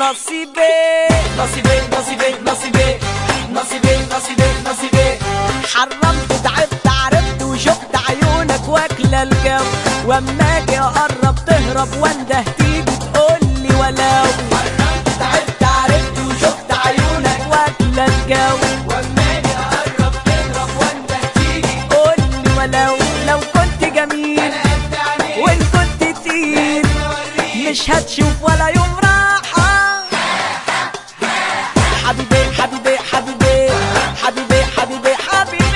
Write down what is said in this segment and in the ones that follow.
نصيبي نصيبي نصيبي نصيبي نصيبي نصيبي نصيبي حرمت تعبت عرفت وشفت عيونك واكلة الجو واما اجي اقرب تهرب وانده تيجي تقولي ولو حرمت تعبت عرفت وشفت عيونك واكلة الجو واما اجي اقرب تهرب وانت تيجي قولي ولو لو كنت جميل انا قد عينيك وان كنت تقيل اوريك مش هتشوف ولا يوم راحة حبيبي حبيبي حبيبي حبيبي حبيبي حبيبي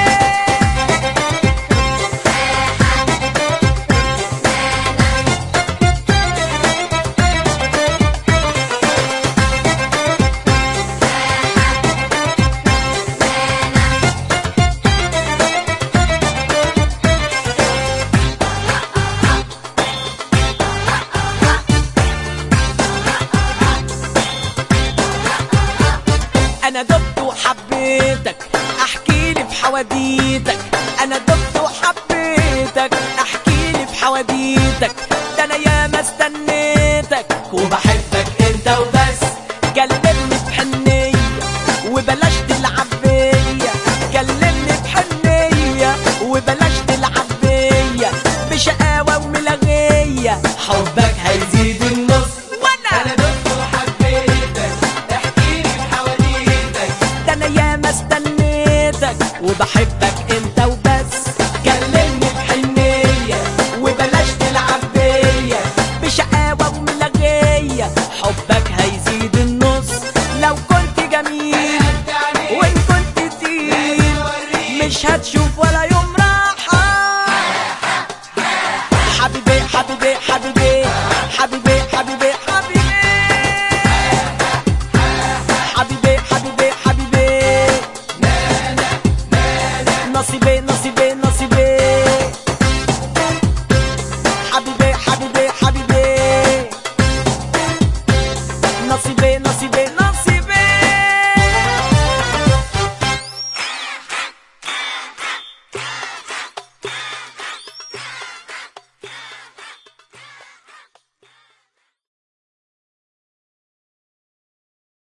انا دبت وحبيتك احكي لي بحواديتك انا دبت وحبيتك احكي لي بحواديتك ده انا ياما استنيتك وبحبك انت وبس كلمني بحنية وبلاش تلعب بيا كلمني بحنية وبلاش تلعب بيا بشقاوة وملغية حبك هيزيد النص وانا انا دقت وحبيتك احكيلي بحواديتك ده انا ياما استنيتك وبحبك